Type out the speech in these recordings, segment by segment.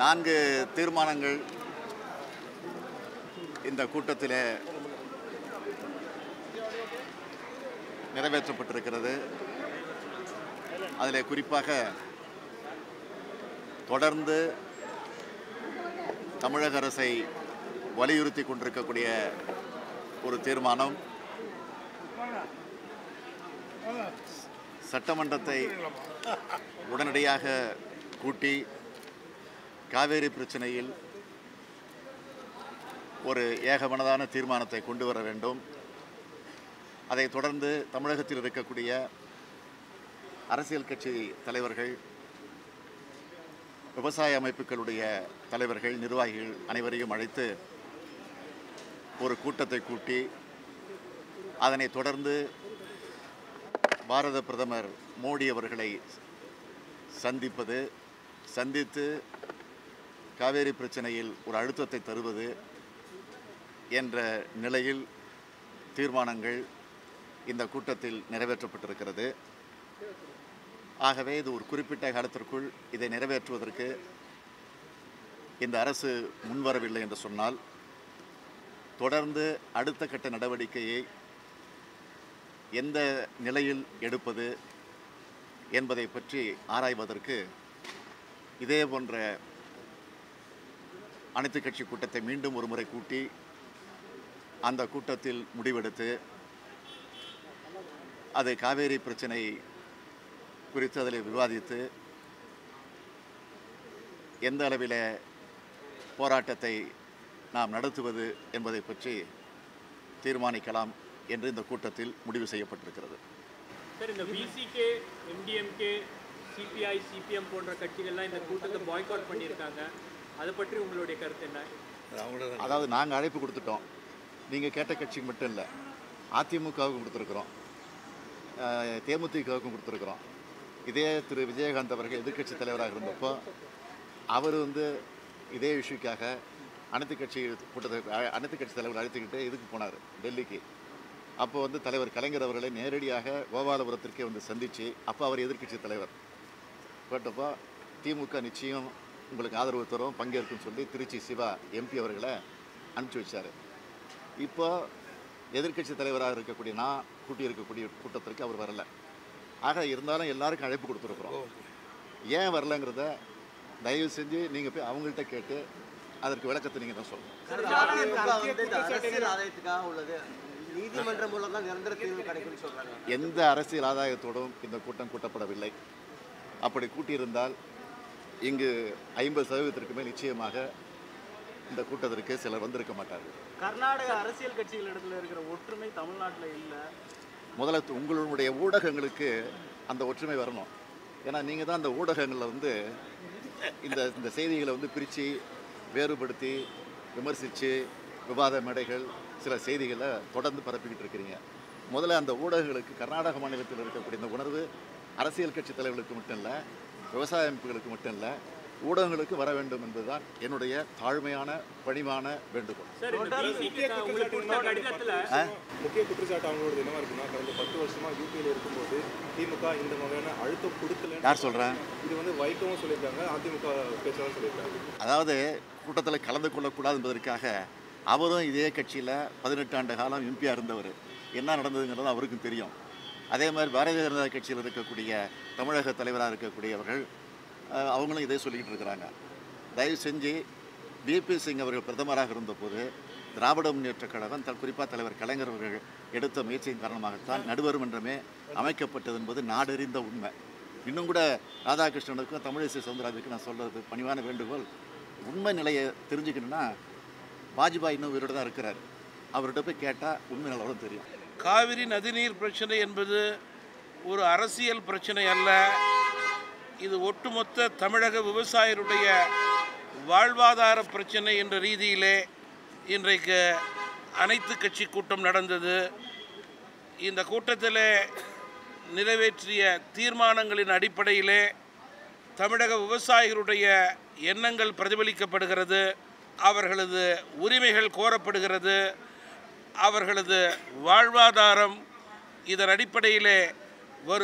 நான்கு தீர்மானங்கள் இந்த கூட்டத்தில் நிறைவேற்றப்பட்டிருக்கிறது அதில் குறிப்பாக தொடர்ந்து தமிழக அரசை வலியுறுத்தி கொண்டிருக்கக்கூடிய ஒரு தீர்மானம் சட்டமன்றத்தை உடனடியாக கூட்டி காவேரி பிரச்சனையில் ஒரு ஏகமனதான தீர்மானத்தை கொண்டு வர வேண்டும் அதைத் தொடர்ந்து தமிழகத்தில் இருக்கக்கூடிய அரசியல் கட்சி தலைவர்கள் விவசாய அமைப்புகளுடைய தலைவர்கள் நிர்வாகிகள் அனைவரையும் அழைத்து ஒரு கூட்டத்தை கூட்டி அதனைத் தொடர்ந்து பாரத பிரதமர் மோடி அவர்களை சந்திப்பது சந்தித்து காவேரி பிரச்சனையில் ஒரு அழுத்தத்தை தருவது என்ற நிலையில் தீர்மானங்கள் இந்த கூட்டத்தில் நிறைவேற்றப்பட்டிருக்கிறது ஆகவே இது ஒரு குறிப்பிட்ட காலத்திற்குள் இதை நிறைவேற்றுவதற்கு இந்த அரசு முன்வரவில்லை என்று சொன்னால் தொடர்ந்து அடுத்த கட்ட நடவடிக்கையை எந்த நிலையில் எடுப்பது என்பதை பற்றி ஆராய்வதற்கு இதே போன்ற அனைத்து கட்சி கூட்டத்தை மீண்டும் ஒரு முறை கூட்டி அந்த கூட்டத்தில் முடிவெடுத்து அது காவேரி பிரச்சனை குறித்து அதில் விவாதித்து எந்த அளவில் போராட்டத்தை நாம் நடத்துவது என்பதை பற்றி தீர்மானிக்கலாம் என்று இந்த கூட்டத்தில் முடிவு செய்யப்பட்டிருக்கிறது சார் இந்த பிசிகே எம்டிஎம்கே சிபிஐ சிபிஎம் போன்ற கட்சிகள்லாம் இந்த கூட்டத்தை பாய்காட் பண்ணியிருக்காங்க அதை பற்றி உங்களுடைய கருத்து என்ன அதாவது நாங்கள் அழைப்பு கொடுத்துட்டோம் நீங்கள் கேட்ட கட்சிக்கு மட்டும் இல்லை அதிமுகவுக்கும் கொடுத்துருக்குறோம் அஹ், தேமுதிகவுக்கும் கொடுத்துருக்குறோம் இதே திரு விஜயகாந்த் அவர்கள் எதிர்க்கட்சி தலைவராக இருந்தப்போ அவர் வந்து இதே இஷ்யூக்காக அனைத்து கட்சி கூட்டத்தை அ- அனைத்து கட்சி தலைவர் அழைத்துக்கிட்டு இதுக்கு போனார் டெல்லிக்கு அப்போ வந்து தலைவர் கலைஞர் அவர்களை நேரடியாக கோபாலபுரத்திற்கே வந்து சந்தித்து அப்போ அவர் எதிர்க்கட்சி தலைவர் கேட்டப்போ திமுக நிச்சயம் உங்களுக்கு ஆதரவு தரும் பங்கேற்கும்னு சொல்லி திருச்சி சிவா எம்பி அவர்களை அனுப்பிச்சி வச்சார் இப்போ எதிர்க்கட்சி தலைவராக இருக்கக்கூடிய நான் கூட்டி இருக்கக்கூடிய கூட்டத்திற்கு அவர் வரல ஆக இருந்தாலும் எல்லாருக்கும் அழைப்பு கொடுத்துருக்குறோம் ஏன் வரலங்கிறத தயவு செஞ்சு நீங்கள் போய் அவங்கள்ட்ட கேட்டு அதற்கு விளக்கத்தை நீங்கள் தான் சொல்லணும் அதிமுக வந்து இந்த அரசியல் ஆதாயத்துக்காக உள்ளது நீதிமன்றம் மூலம் தான் நிரந்தர தீர்வு கிடைக்கும்னு சொல்றாங்க எந்த அரசியல் ஆதாயத்தோடும் இந்த கூட்டம் கூட்டப்படவில்லை அப்படி கூட்டியிருந்தால் இங்கு ஐம்பது சதவீதத்திற்கு மேல் நிச்சயமாக இந்த கூட்டத்திற்கு சிலர் வந்திருக்க மாட்டார்கள் கர்நாடக அரசியல் கட்சிகளிடத்துல இருக்கிற ஒற்றுமை தமிழ்நாட்டில் இல்லை முதல்ல து- உங்களுடைய ஊடகங்களுக்கு அந்த ஒற்றுமை வரணும் ஏன்னா நீங்கள் தான் அந்த ஊடகங்களில் வந்து இந்த இந்த செய்திகளை வந்து பிரித்து வேறுபடுத்தி விமர்சித்து விவாத மேடைகள் சில செய்திகளை தொடர்ந்து பரப்பிக்கிட்டு இருக்கிறீங்க முதல்ல அந்த ஊடகங்களுக்கு கர்நாடக மாநிலத்தில் இருக்கக்கூடிய இந்த உணர்வு அரசியல் கட்சி தலைவர்களுக்கு மட்டும் இல்லை விவசாய அமைப்புகளுக்கு மட்டும் இல்லை ஊடகங்களுக்கு வர வேண்டும் என்பதுதான் என்னுடைய தாழ்மையான பணிவான வேண்டுகோள் சார் இந்த பிசிகே உங்களுக்கு கொடுத்த கடிதத்தில் முக்கிய குற்றச்சாட்டு அவங்களோட என்னவா இருக்குன்னா கடந்த பத்து வருஷமா யூபியில் இருக்கும்போது திமுக இந்த வகையான அழுத்தம் கொடுக்கல யார் சொல்கிறேன் இது வந்து வைக்கவும் சொல்லியிருக்காங்க அதிமுக பேச்சாளர் சொல்லியிருக்காங்க அதாவது கூட்டத்தில் கலந்து கொள்ளக்கூடாது என்பதற்காக அவரும் இதே கட்சியில் பதினெட்டு ஆண்டு காலம் எம்பியாக இருந்தவர் என்ன நடந்ததுங்கிறது அவருக்கும் தெரியும் அதே மாதிரி பாரதிய ஜனதா கட்சியில் இருக்கக்கூடிய தமிழக தலைவராக இருக்கக்கூடியவர்கள் அஹ், அவங்களும் இதே சொல்லிக்கிட்டு இருக்கிறாங்க தயவு செஞ்சு பிபி சிங் அவர்கள் பிரதமராக இருந்தபோது திராவிட முன்னேற்றக் கழகம் த குறிப்பாக தலைவர் கலைஞர் அவர்கள் எடுத்த முயற்சியின் காரணமாகத்தான் நடுவர் மன்றமே அமைக்கப்பட்டது என்பது நாடறிந்த உண்மை இன்னும் கூட ராதாகிருஷ்ணனுக்கும் தமிழிசை சவுந்தரராஜுக்கும் நான் சொல்கிறது பணிவான வேண்டுகோள் உண்மை நிலையை தெரிஞ்சுக்கணுன்னா வாஜ்பாய் இன்னும் உயிரோடு தான் இருக்கிறார் அவர்கிட்ட போய் கேட்டால் உண்மை நிலவரம் தெரியும் காவிரி நதிநீர் பிரச்சனை என்பது ஒரு அரசியல் பிரச்சனை அல்ல இது ஒட்டுமொத்த தமிழக விவசாயருடைய வாழ்வாதார பிரச்சனை என்ற ரீதியிலே இன்றைக்கு அனைத்து கட்சி கூட்டம் நடந்தது இந்த கூட்டத்தில் நிறைவேற்றிய தீர்மானங்களின் அடிப்படையிலே தமிழக விவசாயிகளுடைய எண்ணங்கள் பிரதிபலிக்கப்படுகிறது அவர்களது உரிமைகள் கோரப்படுகிறது அவர்களது வாழ்வாதாரம் இதன் அடிப்படையிலே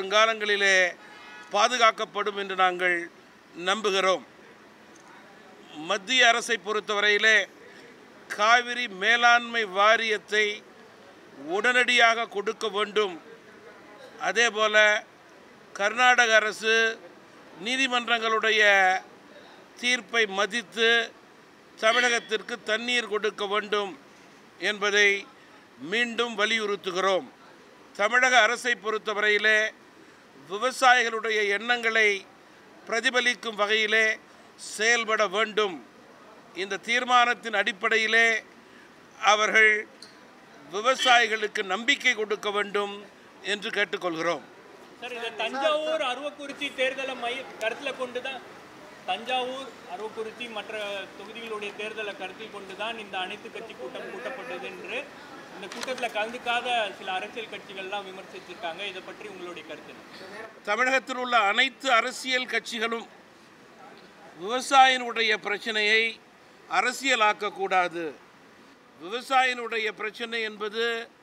வருங்காலங்களிலே பாதுகாக்கப்படும் என்று நாங்கள் நம்புகிறோம் மத்திய அரசை பொறுத்தவரையிலே காவிரி மேலாண்மை வாரியத்தை உடனடியாக கொடுக்க வேண்டும் அதேபோல கர்நாடக அரசு நீதிமன்றங்களுடைய தீர்ப்பை மதித்து தமிழகத்திற்கு தண்ணீர் கொடுக்க வேண்டும் என்பதை மீண்டும் வலியுறுத்துகிறோம் தமிழக அரசை பொறுத்தவரையிலே விவசாயிகளுடைய எண்ணங்களை பிரதிபலிக்கும் வகையிலே செயல்பட வேண்டும் இந்த தீர்மானத்தின் அடிப்படையிலே அவர்கள் விவசாயிகளுக்கு நம்பிக்கை கொடுக்க வேண்டும் என்று கேட்டுக்கொள்கிறோம் சார் இந்த தஞ்சாவூர் அரவக்குறிச்சி தேர்தலை மை கருத்தில் கொண்டு தான் தஞ்சாவூர் அரவக்குறிச்சி மற்ற தொகுதிகளுடைய தேர்தலை கருத்தில் கொண்டு தான் இந்த அனைத்து கட்சி கூட்டம் கூட்டப்பட்டது என்று இந்த கூட்டத்தில் கலந்துக்காத சில அரசியல் கட்சிகள்லாம் விமர்சிச்சிருக்காங்க இதை பற்றி உங்களுடைய கருத்து என்ன? தமிழகத்தில் உள்ள அனைத்து அரசியல் கட்சிகளும் விவசாயினுடைய பிரச்சனையை அரசியலாக்கக்கூடாது விவசாயினுடைய பிரச்சனை என்பது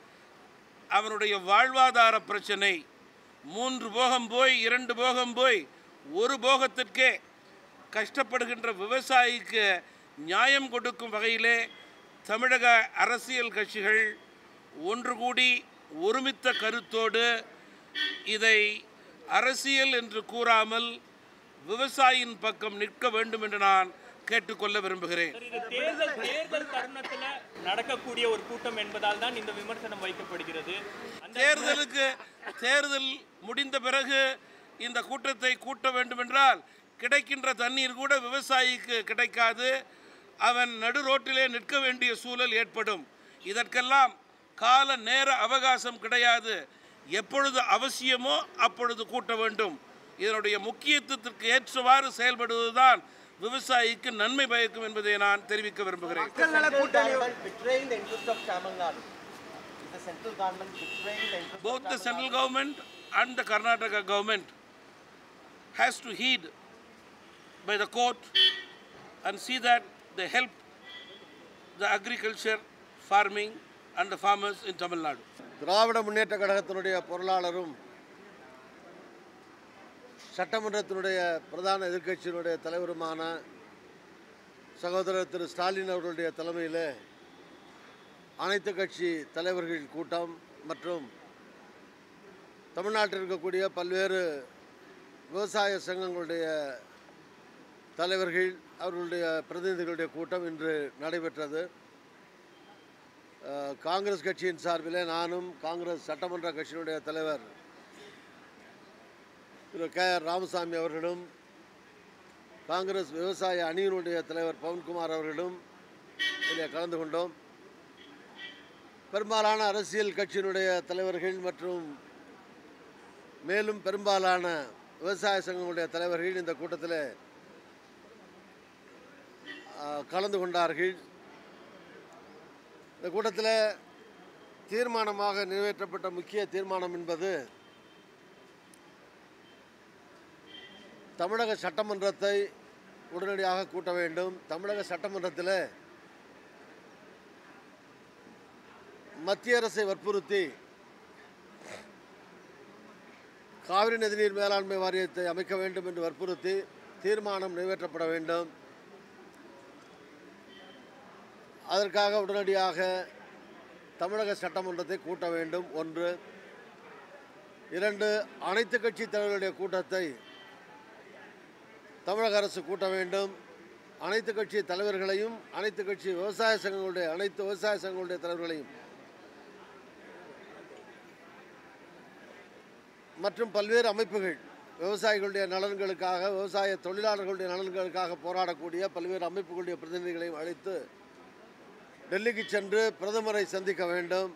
அவனுடைய வாழ்வாதார பிரச்சனை மூன்று போகம் போய் இரண்டு போகம் போய் ஒரு போகத்திற்கே கஷ்டப்படுகின்ற விவசாயிக்கு நியாயம் கொடுக்கும் வகையிலே தமிழக அரசியல் கட்சிகள் ஒன்று கூடி ஒருமித்த கருத்தோடு இதை அரசியல் என்று கூறாமல் விவசாயியின் பக்கம் நிற்க வேண்டும் என்று நான் கேட்டுக்கொள்ள விரும்புகிறேன் சார் இது தேர்தல் தேர்தல் தருணத்தில் நடக்கக்கூடிய ஒரு கூட்டம் என்பதால் தான் இந்த விமர்சனம் வைக்கப்படுகிறது அந்த தேர்தலுக்கு தேர்தல் முடிந்த பிறகு இந்த கூட்டத்தை கூட்ட வேண்டும் என்றால் கிடைக்கின்ற தண்ணீர் கூட விவசாயிக்கு கிடைக்காது அவன் நடு ரோட்டிலே நிற்க வேண்டிய சூழல் ஏற்படும் இதற்கெல்லாம் கால நேர அவகாசம் கிடையாது எப்பொழுது அவசியமோ அப்பொழுது கூட்ட வேண்டும் இதனுடைய முக்கியத்துவத்திற்கு ஏற்றவாறு செயல்படுவதுதான் விவசாயிக்கு நன்மை பயக்கும் என்பதை நான் தெரிவிக்க விரும்புகிறேன் மக்கள் நல கூட்டணி betraying the interest of Tamil Nadu. Is the central government betraying the interest both of the Tamil central Nadu? government and the Karnataka government has to heed by the court and see that they help the agriculture, farming and the farmers in Tamil Nadu. திராவிட முன்னேற்ற கழகத்தினுடைய பொருளாளரும் சட்டமன்றத்தினுடைய பிரதான எதிர்க்கட்சியினுடைய தலைவருமான சகோதரர் திரு ஸ்டாலின் அவர்களுடைய தலைமையில் அனைத்து கட்சி தலைவர்கள் கூட்டம் மற்றும் தமிழ்நாட்டில் இருக்கக்கூடிய பல்வேறு விவசாய சங்கங்களுடைய தலைவர்கள் அவர்களுடைய பிரதிநிதிகளுடைய கூட்டம் இன்று நடைபெற்றது அஹ், காங்கிரஸ் கட்சியின் சார்பிலே நானும் காங்கிரஸ் சட்டமன்ற கட்சியினுடைய தலைவர் திரு கே ஆர் ராமசாமி அவர்களும் காங்கிரஸ் விவசாய அணியினுடைய தலைவர் பவன்குமார் அவர்களும் இதில் கலந்து கொண்டோம் பெரும்பாலான அரசியல் கட்சியினுடைய தலைவர்கள் மற்றும் மேலும் பெரும்பாலான விவசாய சங்கங்களுடைய தலைவர்கள் இந்த கூட்டத்தில் அஹ், கலந்து கொண்டார்கள் இந்த கூட்டத்தில் தீர்மானமாக நிறைவேற்றப்பட்ட முக்கிய தீர்மானம் என்பது தமிழக சட்டமன்றத்தை உடனடியாக கூட்ட வேண்டும் தமிழக சட்டமன்றத்தில் மத்திய அரசை வற்புறுத்தி காவிரி நதிநீர் மேலாண்மை வாரியத்தை அமைக்க வேண்டும் என்று வற்புறுத்தி தீர்மானம் நிறைவேற்றப்பட வேண்டும் அதற்காக உடனடியாக தமிழக சட்டமன்றத்தை கூட்ட வேண்டும் ஒன்று இரண்டு அனைத்து கட்சி தலைவர்களுடைய கூட்டத்தை தமிழக அரசு கூட்ட வேண்டும் அனைத்து கட்சி தலைவர்களையும் அனைத்து கட்சி விவசாய சங்கங்களுடைய அனைத்து விவசாய சங்கங்களுடைய தலைவர்களையும் மற்றும் பல்வேறு அமைப்புகள் விவசாயிகளுடைய நலன்களுக்காக விவசாய தொழிலாளர்களுடைய நலன்களுக்காக போராடக்கூடிய பல்வேறு அமைப்புகளுடைய பிரதிநிதிகளையும் அழைத்து டெல்லிக்கு சென்று பிரதமரை சந்திக்க வேண்டும்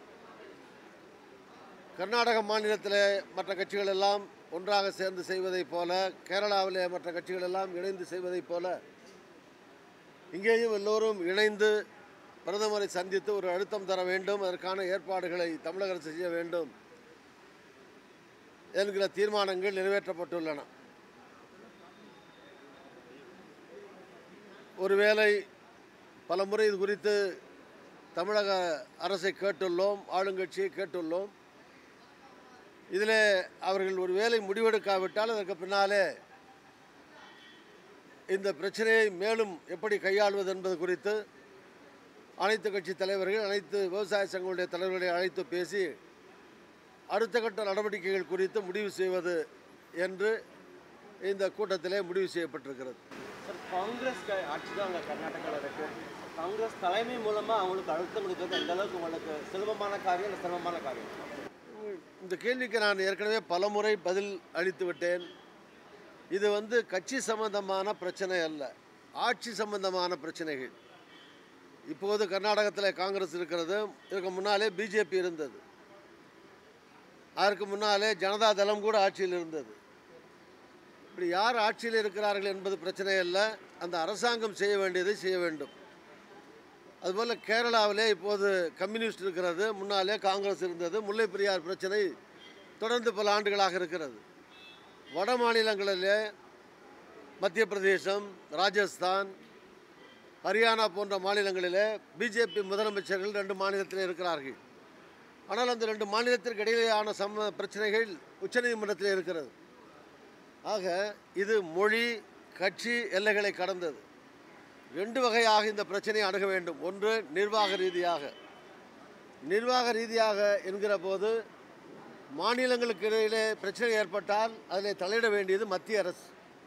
கர்நாடக மாநிலத்தில் மற்ற கட்சிகள் எல்லாம் ஒன்றாக சேர்ந்து செய்வதைப் போல கேரளாவிலே மற்ற கட்சிகள் எல்லாம் இணைந்து செய்வதைப் போல இங்கேயும் எல்லோரும் இணைந்து பிரதமரை சந்தித்து ஒரு அழுத்தம் தர வேண்டும் அதற்கான ஏற்பாடுகளை தமிழக அரசு செய்ய வேண்டும் என்கிற தீர்மானங்கள் நிறைவேற்றப்பட்டுள்ளன ஒருவேளை பல முறை இது குறித்து தமிழக அரசை கேட்டுள்ளோம் ஆளுங்கட்சியை கேட்டுள்ளோம் இதில் அவர்கள் ஒரு வேலை முடிவெடுக்காவிட்டால் அதற்கு பின்னாலே இந்த பிரச்சனையை மேலும் எப்படி கையாள்வது என்பது குறித்து அனைத்து கட்சி தலைவர்கள் அனைத்து விவசாய சங்கங்களுடைய தலைவர்களை அழைத்து பேசி அடுத்த கட்ட நடவடிக்கைகள் குறித்து முடிவு செய்வது என்று இந்த கூட்டத்திலே முடிவு செய்யப்பட்டிருக்கிறது சார் காங்கிரஸ் க- ஆட்சி தான் அங்கே கர்நாடகாவில் இருக்கு காங்கிரஸ் தலைமை மூலமா அவங்களுக்கு அழுத்தம் கொடுக்கறது எந்த அளவுக்கு உங்களுக்கு சுலபமான காரியம் இல்லை சிரமமான காரியம் இந்த கேள்விக்கு நான் ஏற்கனவே பலமுறை பதில் அளித்து விட்டேன் இது வந்து கட்சி சம்பந்தமான பிரச்சனை அல்ல ஆட்சி சம்பந்தமான பிரச்சனைகள் இப்போது கர்நாடகத்தில் காங்கிரஸ் இருக்கிறது இதுக்கு முன்னாலே பிஜேபி இருந்தது அதற்கு முன்னாலே ஜனதா தளம் கூட ஆட்சியில் இருந்தது இப்படி யார் ஆட்சியில் இருக்கிறார்கள் என்பது பிரச்சனை அல்ல அந்த அரசாங்கம் செய்ய வேண்டியதை செய்ய வேண்டும் அதுபோல் கேரளாவிலே இப்போது கம்யூனிஸ்ட் இருக்கிறது முன்னாலே காங்கிரஸ் இருந்தது முல்லை பெரியார் பிரச்சனை தொடர்ந்து பல ஆண்டுகளாக இருக்கிறது வட மாநிலங்களிலே மத்திய பிரதேசம் ராஜஸ்தான் ஹரியானா போன்ற மாநிலங்களிலே பிஜேபி முதலமைச்சர்கள் ரெண்டு மாநிலத்தில் இருக்கிறார்கள் ஆனால் அந்த ரெண்டு மாநிலத்திற்கு இடையிலேயான சம பிரச்சனைகள் உச்சநீதிமன்றத்தில் இருக்கிறது ஆக இது மொழி கட்சி எல்லைகளை கடந்தது ரெண்டு வகையாக இந்த பிரச்சனையை அணுக வேண்டும் ஒன்று நிர்வாக ரீதியாக நிர்வாக ரீதியாக என்கிற போது மாநிலங்களுக்கு இடையிலே பிரச்சனை ஏற்பட்டால் அதில் தலையிட வேண்டியது மத்திய அரசு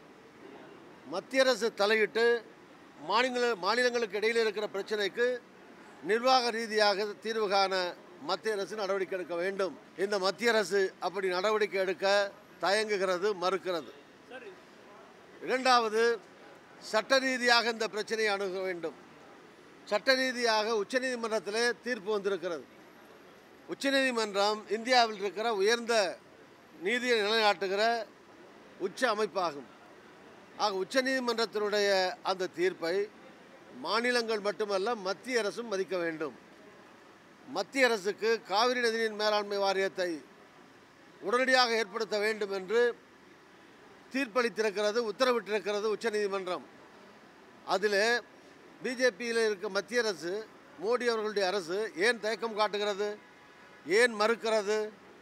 மத்திய அரசு தலையிட்டு மாநில மாநிலங்களுக்கு இடையில் இருக்கிற பிரச்சனைக்கு நிர்வாக ரீதியாக தீர்வு காண மத்திய அரசு நடவடிக்கை எடுக்க வேண்டும் இந்த மத்திய அரசு அப்படி நடவடிக்கை எடுக்க தயங்குகிறது மறுக்கிறது சார் இரண்டாவது சட்ட ரீதியாக இந்த பிரச்சனையை அணுக வேண்டும் சட்ட ரீதியாக உச்சநீதிமன்றத்திலே தீர்ப்பு வந்திருக்கிறது உச்சநீதிமன்றம் இந்தியாவில் இருக்கிற உயர்ந்த நீதியை நிலைநாட்டுகிற உச்ச அமைப்பாகும் ஆக உச்சநீதிமன்றத்தினுடைய அந்த தீர்ப்பை மாநிலங்கள் மட்டுமல்ல மத்திய அரசும் மதிக்க வேண்டும் மத்திய அரசுக்கு காவிரி நதிநீர் மேலாண்மை வாரியத்தை உடனடியாக ஏற்படுத்த வேண்டும் என்று தீர்ப்பளித்திருக்கிறது உத்தரவிட்டிருக்கிறது உச்சநீதிமன்றம் அதில் பிஜேபியில் இருக்க மத்திய அரசு மோடி அவர்களுடைய அரசு ஏன் தயக்கம் காட்டுகிறது ஏன் மறுக்கிறது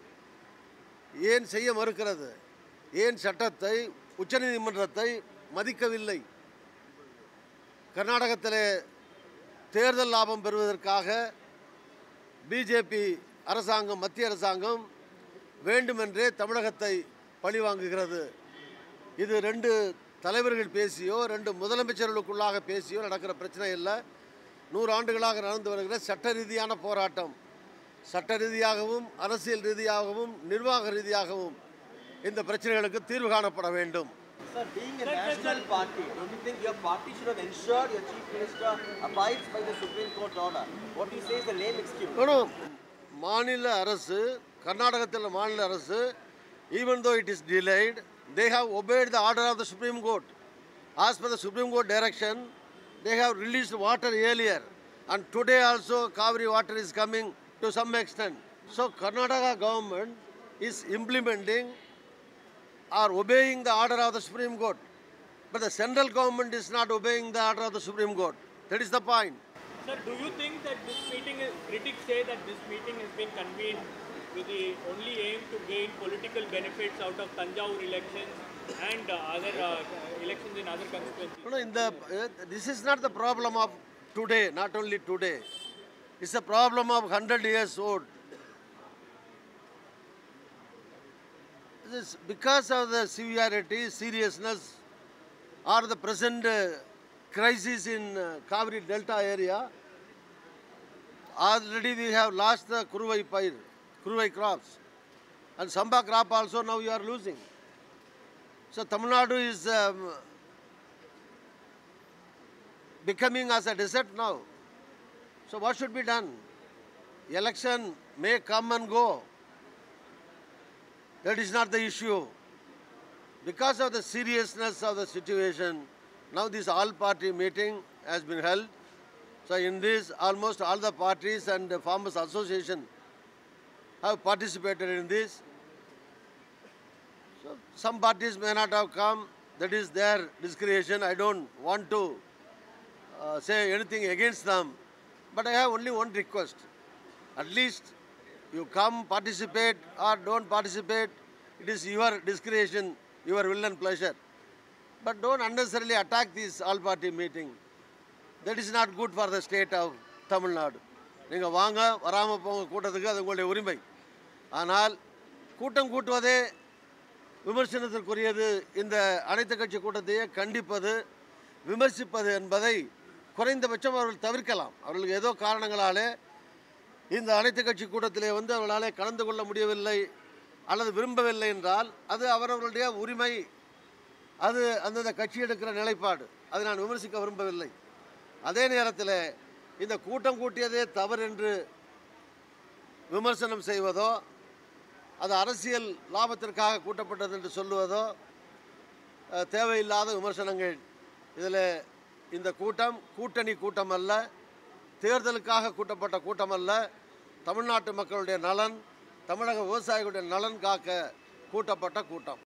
ஏன் செய்ய மறுக்கிறது ஏன் சட்டத்தை உச்சநீதிமன்றத்தை மதிக்கவில்லை கர்நாடகத்திலே தேர்தல் லாபம் பெறுவதற்காக பிஜேபி அரசாங்கம் மத்திய அரசாங்கம் வேண்டுமென்றே தமிழகத்தை பழிவாங்குகிறது இது ரெண்டு தலைவர்கள் பேசியோ ரெண்டு முதலமைச்சர்களுக்குள்ளாக பேசியோ நடக்கிற பிரச்சனை இல்லை நூறு ஆண்டுகளாக நடந்து வருகிற சட்ட ரீதியான போராட்டம் சட்ட ரீதியாகவும் அரசியல் ரீதியாகவும் நிர்வாக ரீதியாகவும் இந்த பிரச்சனைகளுக்கு தீர்வு காணப்பட வேண்டும் Sir, being a national party, don't you think your party should have ensured your chief minister abides by the Supreme Court order? What you say is a lame excuse. Madam மாநில அரசு கர்நாடகத்தில் மாநில அரசு even though it is delayed they have obeyed the order of the supreme court as per the supreme court direction they have released water earlier and today also Cauvery water is coming to some extent so Karnataka government is implementing are obeying the order of the Supreme Court. But the central government is not obeying the order of the Supreme Court. That is the point. Sir, do you think that this meeting is, critics say that this meeting has been convened with the only aim to gain political benefits out of Tanjavur elections and uh, other uh, elections in other constituencies? No, no, in the, uh, this is not the problem of today, not only today. It's a problem of 100 years old. This is because of the severity, seriousness, or the present uh, crisis in uh, Kaveri Delta area, already we have lost the Kuruvai pile, Kuruvai crops. And Samba crop also now you are losing. So Tamil Nadu is um, becoming as a desert now. So what should be done? Election may come and go. That is not the issue. Because of the seriousness of the situation, now this all-party meeting has been held. So in this, almost all the parties and the Farmers Association have participated in this. So some parties may not have come. That is their discretion. I don't want to uh, say anything against them. But I have only one request. At least you come, participate or don't participate. It is your discretion, your will and pleasure. but don't unnecessarily attack this all-party meeting. That is not good for the state of Tamil Nadu. நீங்கள் வாங்க வராமல் போங்க கூட்டத்துக்கு அது உங்களுடைய உரிமை ஆனால் கூட்டம் கூட்டுவதே விமர்சனத்திற்குரியது இந்த அனைத்து கட்சி கூட்டத்தையே கண்டிப்பது விமர்சிப்பது என்பதை குறைந்தபட்சம் அவர்கள் தவிர்க்கலாம் அவர்களுக்கு ஏதோ காரணங்களாலே இந்த அனைத்து கட்சி கூட்டத்திலே வந்து அவர்களாலே கலந்து கொள்ள முடியவில்லை அல்லது விரும்பவில்லை என்றால் அது அவரவர்களுடைய உரிமை அது அந்தந்த கட்சி எடுக்கிற நிலைப்பாடு அதை நான் விமர்சிக்க விரும்பவில்லை அதே நேரத்தில் இந்த கூட்டம் கூட்டியதே தவறு என்று விமர்சனம் செய்வதோ அது அரசியல் லாபத்திற்காக கூட்டப்பட்டது என்று சொல்லுவதோ அஹ், தேவையில்லாத விமர்சனங்கள் இதில் இந்த கூட்டம் கூட்டணி கூட்டம் அல்ல தேர்தலுக்காக கூட்டப்பட்ட கூட்டம் அல்ல தமிழ்நாட்டு மக்களுடைய நலன் தமிழக விவசாயிகளுடைய நலன் காக்க கூட்டப்பட்ட கூட்டம்